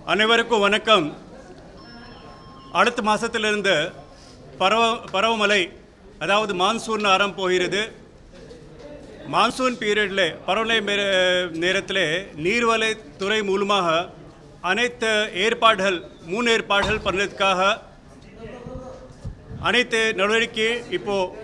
அனைவருக்கும் வணக்கம் அடுத்த மாதத்திலிருந்து பரவ பருவமழை அதாவது மான்சூன் ஆரம்ப போகிறது மான்சூன் பீரியடில் பருவமழை மே- நேரத்தில் நீர்வளத்துறை மூலமாக அனைத்து ஏற்பாடுகள் மூணு ஏற்பாடுகள் பண்ணுறதுக்காக அனைத்து நடவடிக்கை இப்போது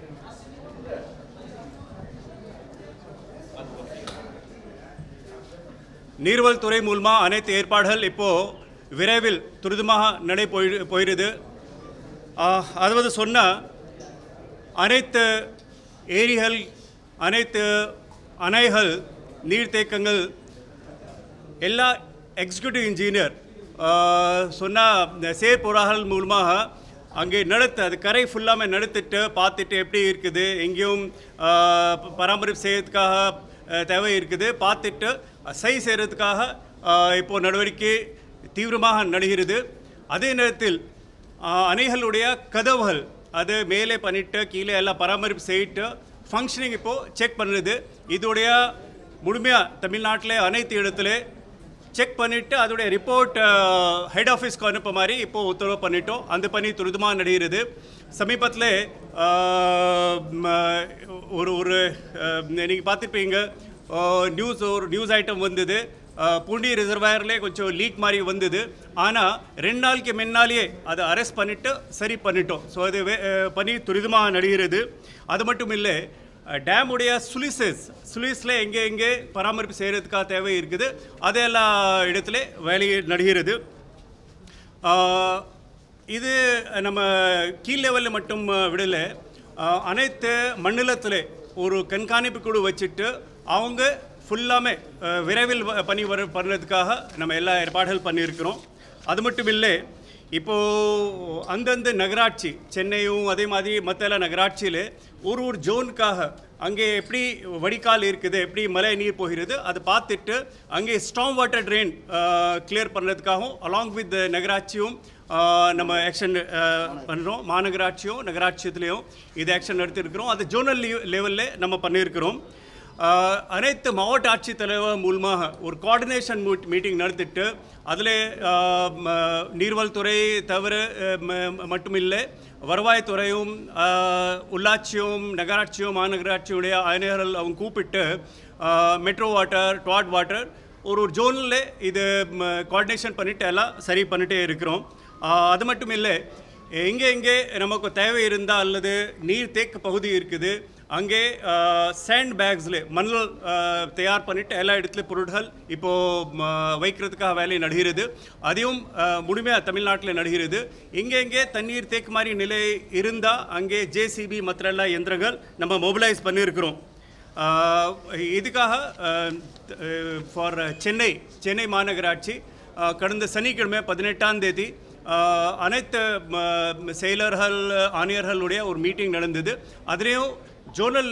நீர்வள துறை மூலமாக அனைத்து ஏற்பாடுகள் இப்போது விரைவில் துரிதமாக நடை போய் போயிடுது ஆஹ், அதாவது சொன்னால் அனைத்து ஏரிகள் அனைத்து அணைகள் நீர்த்தேக்கங்கள் எல்லா எக்ஸிக்யூட்டிவ் இன்ஜினியர் சொன்னால் சேப்புறாகள் மூலமாக அங்கே நடத்து அது கரை ஃபுல்லாமே நடத்திட்டு பார்த்துட்டு எப்படி இருக்குது எங்கேயும் ஆஹ், ப- பராமரிப்பு செய்யறதுக்காக ஆஹ், தேவை இருக்குது பார்த்துட்டு சரி செய்கிறதுக்காக இப்போ நடவடிக்கை தீவிரமாக நடுகிறது அதே நேரத்தில் ஆஹ், அணைகளுடைய கதவுகள் அது மேலே பண்ணிட்டு கீழே எல்லாம் பராமரிப்பு செய்யிட்டு ஃபங்க்ஷனிங் இப்போது செக் பண்ணுறது இதோடைய முழுமையாக தமிழ்நாட்டில் அனைத்து இடத்துல செக் பண்ணிவிட்டு அதோடைய ரிப்போர்ட் ஹெட் ஆஃபீஸ்க்கு அனுப்ப மாதிரி இப்போது உத்தரவு பண்ணிட்டோம் அந்த பணி துரிதமாக நடைகிறது சமீபத்தில் ஒரு ஒரு நீங்கள் பார்த்துருப்பீங்க நியூஸ் ஒரு நியூஸ் ஐட்டம் வந்தது அஹ், பூண்டி ரிசர்வாயர்லேயே கொஞ்சம் லீக் மாதிரி வந்தது ஆனால் ரெண்டு நாளைக்கு முன்னாலேயே அதை அரெஸ்ட் பண்ணிவிட்டு சரி பண்ணிட்டோம் ஸோ அது வே- அஹ், பணி துரிதமாக நடைகிறது அது மட்டும் இல்லை டேமுடைய சுலிசஸ் சுலிஸில் எங்கே எங்கே பராமரிப்பு செய்கிறதுக்காக தேவை இருக்குது அது எல்லா இடத்துல வேலை நடுகிறது ஆஹ், இது நம்ம கீழ் லெவலில் மட்டும் விடலை ஆஹ், அனைத்து மண்டலத்தில் ஒரு கண்காணிப்பு குழு வச்சுட்டு அவங்க ஃபுல்லாமே ஆஹ், விரைவில் வ- பணி வர பண்ணுறதுக்காக நம்ம எல்லா ஏற்பாடுகள் பண்ணியிருக்கிறோம் அது மட்டும் இல்லை இப்போது அந்தந்த நகராட்சி சென்னையும் அதே மாதிரி மற்ற எல்லா நகராட்சியில் ஒரு ஒரு ஜோனுக்காக அங்கே எப்படி வடிகால் இருக்குது எப்படி மழை நீர் போகிறது அதை பார்த்துட்டு அங்கே ஸ்டாம் வாட்டர் ட்ரெயின் கிளியர் பண்ணுறதுக்காகவும் அலாங் வித் நகராட்சியும் ஆஹ், நம்ம ஆக்ஷன் பண்ணுறோம் மாநகராட்சியும் நகராட்சியத்துலேயும் இது ஆக்ஷன் எடுத்திருக்கிறோம் அது ஜோனல் லெவலில் நம்ம பண்ணியிருக்கிறோம் ஆஹ், அனைத்து மாவட்ட ஆட்சித்தலைவர் மூலமாக ஒரு கோஆர்டினேஷன் மீட்டிங் நடத்திட்டு அதில் நீர்வளத்துறை தவிர ஆஹ், ம- மட்டுமில்லை வருவாய்த்துறையும் ஆஹ், உள்ளாட்சியும் நகராட்சியும் மாநகராட்சியுடைய ஆணையர்கள் அவங்க கூப்பிட்டு மெட்ரோ வாட்டர் டாட் வாட்டர் ஒரு ஒரு ஜோனில் இது கோஆர்டினேஷன் பண்ணிட்டு எல்லாம் சரி பண்ணிட்டே இருக்கிறோம் ஆஹ், அது மட்டும் இல்லை எங்கே எங்கே நமக்கு தேவை இருந்தால் அல்லது நீர் தேக்க பகுதி இருக்குது அங்கே சேண்ட் பேக்ஸில் மணல் ஆஹ், தயார் பண்ணிட்டு எல்லா இடத்துலையும் பொருட்கள் இப்போது வைக்கிறதுக்காக வேலை நடுகிறது அதையும் முழுமையாக தமிழ்நாட்டில் நடுகிறது எங்கே எங்கே தண்ணீர் தேக்கு மாதிரி நிலை இருந்தால் அங்கே ஜேசிபி மற்ற எல்லா இயந்திரங்கள் நம்ம மொபிலைஸ் பண்ணியிருக்கிறோம் ஆஹ், இதுக்காக ஃபார் சென்னை சென்னை மாநகராட்சி ஆஹ், கடந்த சனிக்கிழமை பதினெட்டாம் தேதி ஆஹ், அனைத்து ம, செயலர்கள் ஆணையர்களுடைய ஒரு மீட்டிங் நடந்தது அதுலேயும் ஜோனல்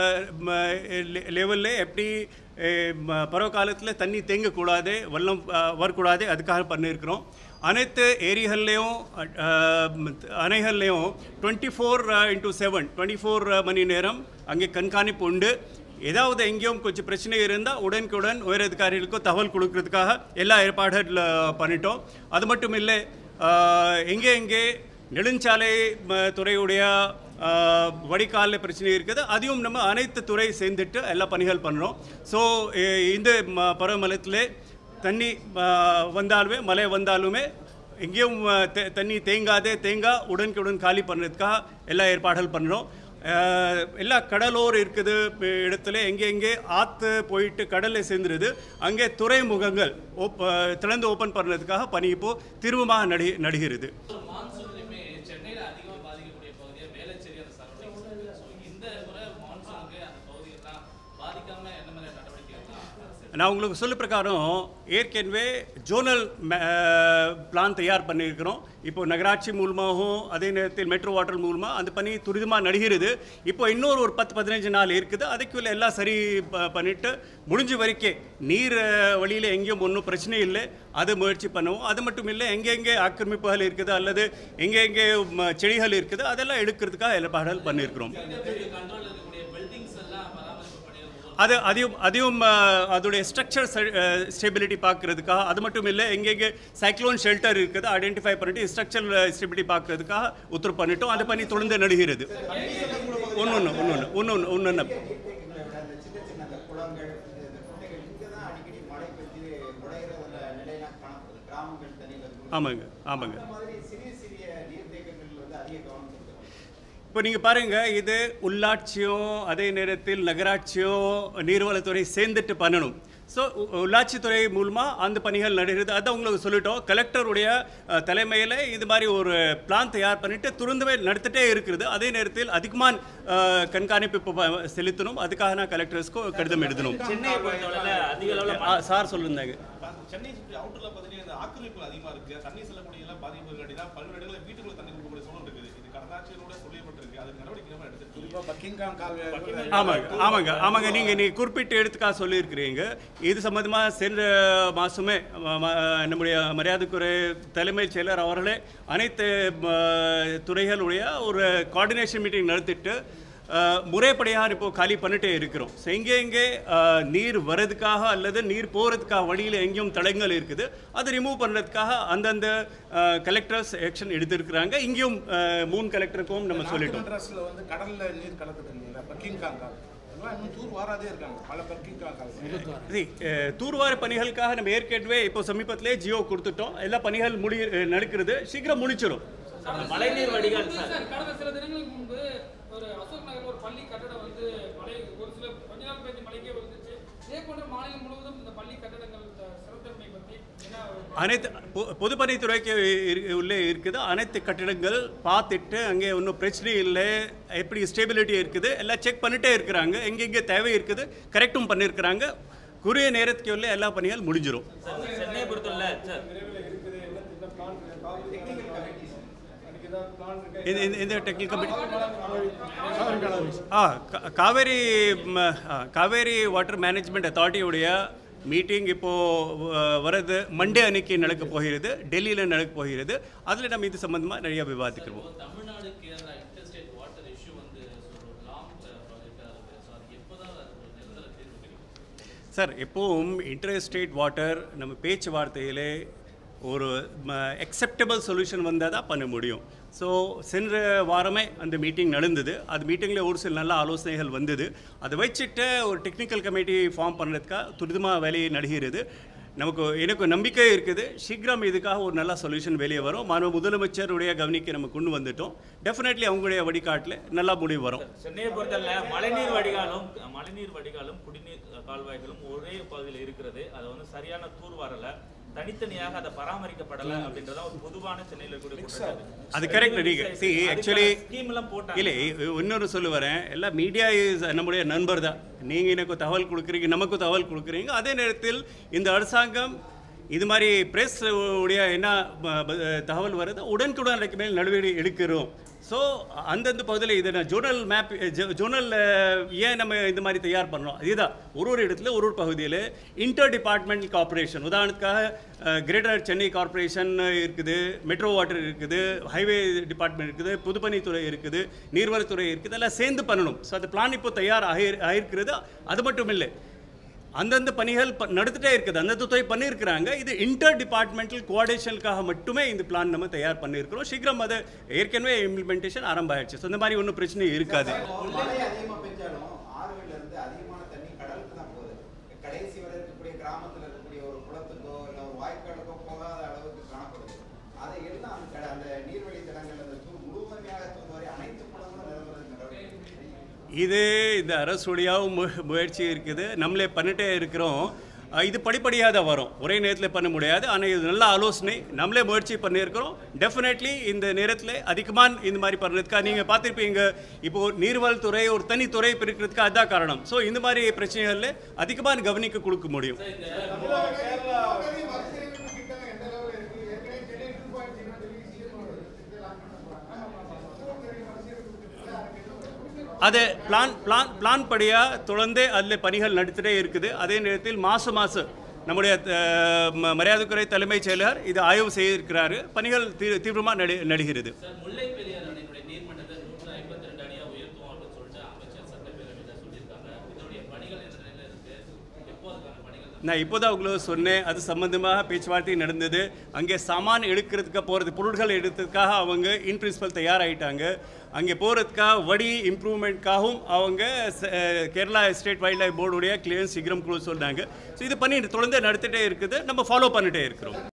லெவலில் எப்படி அஹ், ம- பருவ காலத்தில் தண்ணி தேங்கக்கூடாது வெள்ளம் ஆஹ், வரக்கூடாது அதுக்காக பண்ணியிருக்கிறோம் அனைத்து ஏரிகள்லேயும் அணைகள்லேயும் twenty four into seven twenty four மணி நேரம் அங்கே கண்காணிப்பு உண்டு ஏதாவது எங்கேயும் கொஞ்சம் பிரச்சனை இருந்தால் உடனுக்குடன் உயர் அதிகாரிகளுக்கும் தகவல் கொடுக்கறதுக்காக எல்லா ஏற்பாடுகள் பண்ணிட்டோம் அது மட்டும் இல்லை ஆஹ், எங்கே எங்கே நெடுஞ்சாலை ம- துறையுடைய ஆஹ், வடிகாலில் பிரச்சனை இருக்குது அதையும் நம்ம அனைத்து துறை சேர்ந்துட்டு எல்லா பணிகள் பண்ணுறோம் ஸோ இந்த ம- பருவமழத்தில் தண்ணி ஆஹ், வந்தாலுமே மழை வந்தாலுமே எங்கேயும் ஆஹ், தே- தண்ணி தேங்காதே தேங்கா உடனுக்குடன் காலி பண்ணுறதுக்காக எல்லா ஏற்பாடுகள் பண்ணுறோம் அஹ், எல்லா கடலோர் இருக்குது இப்ப இடத்துல எங்கே எங்கே ஆற்று போயிட்டு கடலில் சேர்ந்துருது அங்கே துறைமுகங்கள் ஓப் திறந்து ஓப்பன் பண்ணுறதுக்காக பணி இப்போ திரும்பமாக நடி நடுகிறது மான்சூன்லையுமே சென்னையில அதிகமா பாதிக்கக்கூடிய பகுதியா வேளச்சேரி அந்த சரௌண்டிங்ஸ் ஸோ இந்த முறை மான்சூனுக்கு அந்த பகுதியெல்லாம் பாதிக்காம என்ன மாதிரி நடவடிக்கை எல்லாம் அரசு நான் உங்களுக்கு சொல்ல பிரகாரம் ஏற்கனவே ஜோனல் பிளான் தயார் பண்ணியிருக்கிறோம் இப்போ நகராட்சி மூலமாகவும் அதே நேரத்தில் மெட்ரோ வாட்டர் மூலமாக அந்த பணி துரிதமாக நடுகிறது இப்போ இன்னொரு ஒரு பத்து பதினஞ்சு நாள் இருக்குது அதுக்குள்ள எல்லாம் சரி ப- பண்ணிட்டு முடிஞ்ச வரைக்கும் நீர் வழியில் எங்கேயும் ஒன்றும் பிரச்சனை இல்லை அது முயற்சி பண்ணுவோம் அது மட்டும் இல்லை எங்கெங்கே ஆக்கிரமிப்புகள் இருக்குது அல்லது எங்கெங்கே ம, செடிகள் இருக்குது அதெல்லாம் எடுக்கிறதுக்காக ஏற்பாடுகள் பண்ணியிருக்கிறோம் கண்ட்ரோல் இருக்கக்கூடிய பில்டிங்ஸ் எல்லாம் பராமரிப்பு பண்ணியிருக்கோம் அது அதையும் அதையும் அஹ், அதோடைய ஸ்ட்ரக்சர் ஸ்டெபிலிட்டி பார்க்கறதுக்காக அது மட்டும் இல்லை எங்கெங்கே சைக்ளோன் ஷெல்டர் இருக்குது ஐடென்டிஃபை பண்ணிட்டு ஸ்ட்ரக்சர் ஸ்டெபிலிட்டி பார்க்கறதுக்காக உத்தரவு பண்ணிட்டோம் அது பண்ணி தொடர்ந்து நடுகிறது ஒன்று ஒன்று ஒன்று ஒன்று ஒன்று ஒன்று ஒன்று அந்த சின்ன சின்ன அந்த குளங்கள் இந்த குட்டைகள் இங்கே தான் அடிக்கடி மழை பெஞ்சு உடையிறதுல நிலையெல்லாம் காணப்படுது கிராமங்கள் தனியில் இருக்கும் ஆமாங்க ஆமாங்க அந்த மாதிரி சிறிய சிறிய நீர்த்தேக்கங்கள் வந்து அதிக கவனம் செலுத்தணும் இப்போ நீங்கள் பாருங்கள் இது உள்ளாட்சியும் அதே நேரத்தில் நகராட்சியும் நீர்வளத்துறை சேர்ந்துட்டு பண்ணணும் ஸோ உள்ளாட்சித்துறை மூலமாக அந்த பணிகள் நடைகிறது அதான் உங்களுக்கு சொல்லிட்டோம் கலெக்டருடைய அஹ், தலைமையில் இது மாதிரி ஒரு பிளான் தயார் பண்ணிட்டு துறந்துவே நடத்திட்டே இருக்கிறது அதே நேரத்தில் அதிகமான அஹ், கண்காணிப்பு இப்போ ப- செலுத்தணும் அதுக்காக நான் கலெக்டர்ஸ்க்கு கடிதம் எழுதணும் சென்னையை பொறுத்தவரையில அதிக அளவுல ஆ, சார் சொல்லியிருந்தாங்க சென்னை சுற்றி அவுட்டர்ல பாத்தீங்கன்னா இந்த ஆக்கிரமிப்புகள் அதிகமா இருக்கு தண்ணி செல்லக்கூடிய எல்லாம் பாதிப்பு கட்டிதான் பல்வேறு இடங்களில் வீட்டுக்குள்ள தண்ணி கொடுக்கக்கூடிய சூழல் இருக்குது இது கடந்த ஆட்சியரோட சொல்லப்பட்டிருக்கு அதுக்கு நடவடிக்கை நம்ம எடுத்துட்டு இப்போ பக்கிங்காம் கால்வாய் ஆமாங்க ஆமாங்க ஆமாங்க நீங்கள் நீ குறிப்பிட்ட எடுத்துக்காக சொல்லியிருக்கிறீங்க இது சம்மந்தமாக சென்ற மாதமே நம்முடைய மரியாதைக்குரிய தலைமைச் செயலர் அவர்களே அனைத்து ம, துறைகளுடைய ஒரு கோஆர்டினேஷன் மீட்டிங் நடத்திட்டு அஹ், முறைப்படியாக இப்போ காலி பண்ணிட்டே இருக்கிறோம் ஸோ எங்கே எங்கே அஹ், நீர் வர்றதுக்காக அல்லது நீர் போகிறதுக்காக வழியில் எங்கேயும் தடங்கள் இருக்குது அதை ரிமூவ் பண்ணுறதுக்காக அந்தந்த கலெக்டர்ஸ் ஆக்ஷன் எடுத்திருக்கிறாங்க இங்கேயும் அஹ், மூணு கலெக்டருக்கும் நம்ம சொல்லிட்டோம் மெட்ராஸ்ல வந்து கடல்ல நீர் கலக்குது இல்லைங்களா பக்கிங்காங் கால் அதெல்லாம் இன்னும் தூர் வாராதே இருக்காங்க பல பக்கிங்காங் கால் See, அஹ், தூர்வார பணிகளுக்காக நம்ம ஏற்கனவே இப்போ சமீபத்திலே ஜியோ கொடுத்துட்டோம் எல்லா பணிகள் முடி அஹ், நடக்கிறது சீக்கிரம் முடிச்சிடும் அந்த மழைநீர் வடிகால் சார் சார் கடந்த சில தினங்களுக்கு முன்பு ஒரு அசோக் நகர்ல ஒரு பள்ளி கட்டடம் வந்து மழை ஒரு சில கொஞ்ச நாள் பெய்ஞ்ச மழைக்கே வந்துச்சு இதே போன்ற மாநிலம் முழுவதும் இந்த பள்ளி கட்டடங்கள் சிறத்தன்மை பற்றி என்ன ஒரு அனைத்து பொ- பொதுப்பணித்துறைக்கு இரு- உள்ளே இருக்குது அனைத்து கட்டிடங்கள் பார்த்துட்டு அங்கே ஒன்றும் பிரச்சனை இல்லை எப்படி ஸ்டேபிலிட்டி இருக்குது எல்லாம் செக் பண்ணிட்டே இருக்கிறாங்க எங்கெங்கே தேவை இருக்குது கரெக்டும் பண்ணியிருக்கிறாங்க குறுகிய நேரத்துக்கு உள்ள எல்லா பணிகள் முடிஞ்சிடும் சார் சென்னையை பொறுத்தவரையில சார் இந்த இந்த- இந்த டெக்னிக்கல் கமிட்டி ஆ கா- காவேரி ம, ஆ, காவேரி வாட்டர் மேனேஜ்மெண்ட் அத்தாரிட்டியுடைய மீட்டிங் இப்போது வரது மண்டே அன்னைக்கு நடக்க போகிறது டெல்லியில் நடக்க போகிறது அதில் நம்ம இது சம்மந்தமாக நிறைய விவாதிக்கிறோம் Tamil Nadu Kerala interstate water issue வந்து லாங் ப்ராஜெக்டாக இருக்குது ஸோ அது எப்போதான் அது ஒரு நிரந்தர தீர்வு கிடைக்கும் சார் எப்பவும் இன்டர்ஸ்டேட் வாட்டர் நம்ம பேச்சுவார்த்தையிலே ஒரு அக்செப்டபிள் சொல்யூஷன் வந்தால் தான் பண்ண முடியும் ஸோ சென்ற வாரமே அந்த மீட்டிங் நடந்தது அது மீட்டிங்கில் ஒரு சில நல்ல ஆலோசனைகள் வந்தது அதை வச்சுட்டு ஒரு டெக்னிக்கல் கமிட்டி ஃபார்ம் பண்ணுறதுக்காக துரிதமாக வேலையை நடக்கிறது நமக்கு எனக்கு நம்பிக்கை இருக்குது சீக்கிரம் இதுக்காக ஒரு நல்ல சொல்யூஷன் வெளியே வரும் மாண்பு முதலமைச்சருடைய கவனிக்க நம்ம கொண்டு வந்துட்டோம் டெஃபினெட்லி அவங்களுடைய வழிகாட்டில் நல்லா முடிவு வரும் சென்னையை பொறுத்தவரையில மழைநீர் வடிகாலும் மழைநீர் வடிகாலும் குடிநீர் கால்வாய்களும் ஒரே பகுதியில் இருக்கிறது அது வந்து சரியான தூர் வரல தனித்தனியாக அதை பராமரிக்கப்படல அப்படின்றத ஒரு பொதுவான சென்னையில் இருக்கக்கூடிய குற்றச்சாட்டு அது correct, நீங்க. See, actually- ஸ்கீம் எல்லாம் போட்டாங்க இல்லை இ- இன்னொரு சொல்ல வரேன் எல்லாம் மீடியா இஸ் நம்முடைய நண்பர் தான் நீங்கள் எனக்கு தகவல் கொடுக்குறீங்க நமக்கு தகவல் கொடுக்குறீங்க அதே நேரத்தில் இந்த அரசாங்கம் இது மாதிரி பிரஸ் உடைய என்ன ப- ப- தகவல் வருது உடனுக்குடன் அதுக்கு மேல் நடவடிக்கை எடுக்கிறோம் ஸோ அந்தந்த பகுதியில் இதை நான் ஜோனல் மேப் ஜோனல் ஏன் நம்ம இந்த மாதிரி தயார் பண்ணுறோம் இதுதான் ஒரு ஒரு இடத்துல ஒரு ஒரு பகுதியில் இன்டர் டிபார்ட்மெண்டல் கார்ப்பரேஷன் உதாரணத்துக்காக கிரேட்டர் சென்னை கார்ப்பரேஷன் இருக்குது மெட்ரோ வாட்டர் இருக்குது ஹைவே டிபார்ட்மெண்ட் இருக்குது பொதுப்பணித்துறை இருக்குது நீர்வளத்துறை இருக்குது எல்லாம் சேர்ந்து பண்ணணும் ஸோ அந்த பிளான் இப்போ தயார் ஆகி ஆகிருக்கிறது அது மட்டும் இல்லை அந்தந்த பணிகள் ப- நடந்துட்டே இருக்குது அந்தந்த துறை பண்ணியிருக்கிறாங்க இது இன்டர் டிபார்ட்மெண்டல் கோஆர்டினேஷனுக்காக மட்டுமே இந்த பிளான் நம்ம தயார் பண்ணியிருக்கிறோம் சீக்கிரம் அது ஏற்கனவே இம்ப்ளிமெண்டேஷன் ஆரம்பமாயிடுச்சு ஸோ இந்த மாதிரி ஒன்றும் பிரச்சனை இருக்காது மழை அதிகமா பெஞ்சாலும் ஆறுகள்ல இருந்து அதிகமான தண்ணி கடலுக்கு தான் போகுது கடைசி வரை இருக்கக்கூடிய கிராமத்துல இருக்கக்கூடிய ஒரு குளத்துக்கோ இல்ல ஒரு வாய்க்காலுக்கோ போகாத அளவுக்கு காணப்படுது அதை எல்லாம் அந்த கட- அந்த நீர்வழி தடங்கள் அந்த தூ- முழுமையாக தூர்வாரி அனைத்து குளங்களும் நிரம்புறது நடவடிக்கை இது இந்த அரசுடையாவும் மு- முயற்சி இருக்குது நம்மளே பண்ணிட்டே இருக்கிறோம் அஹ் இது படிப்படியாக தான் வரும் ஒரே நேரத்தில் பண்ண முடியாது ஆனால் இது நல்ல ஆலோசனை நம்மளே முயற்சி பண்ணியிருக்கிறோம் டெஃபினெட்லி இந்த நேரத்தில் அதிகமான இந்த மாதிரி பண்ணுறதுக்காக நீங்கள் பார்த்துருப்பீங்க இப்போது நீர்வளத்துறை ஒரு தனி துறை பிரிக்கிறதுக்கு அதுதான் காரணம் ஸோ இந்த மாதிரி பிரச்சனைகளில் அதிகமான கவனிக்க கொடுக்க முடியும் அது பிளான் பிளான் பிளான் படியாக தொடர்ந்து அதில் பணிகள் நடத்திட்டே இருக்குது அதே நேரத்தில் மாதம் மாதம் நம்முடைய அஹ், ம- மரியாதைக்குரிய தலைமைச் செயலர் இது ஆய்வு செய்திருக்கிறாரு பணிகள் தீ தீவிரமாக நடி நடிகிறது சார் முல்லை பெரியார் அணையினுடைய நீர்மட்டத்தை நூற்று ஐம்பத்தி ரெண்டு அடியாக உயர்த்துவோம் அப்படின்னு சொல்லிட்டு அமைச்சர் சட்டப்பேரவையில் சொல்லியிருக்காங்க இதனுடைய பணிகள் எந்த நான் இப்போதான் உங்களுக்கு சொன்னேன் அது சம்பந்தமாக பேச்சுவார்த்தை நடந்தது அங்கே சாமான் எடுக்கிறதுக்கு போகிறது பொருட்கள் எடுக்கிறதுக்காக அவங்க இன் பிரின்சிபல் தயாராகிட்டாங்க அங்கே போகிறதுக்காக வடி இம்ப்ரூவ்மெண்ட்காகவும் அவங்க ச- அஹ், கேரளா ஸ்டேட் வைல்ட் லைஃப் போர்டுடைய கிளியரன்ஸ் சீக்கிரம் கொடுக்க சொன்னாங்க ஸோ இது பண்ணி தொடர்ந்து நடத்திட்டே இருக்குது நம்ம ஃபாலோ பண்ணிட்டே இருக்கிறோம்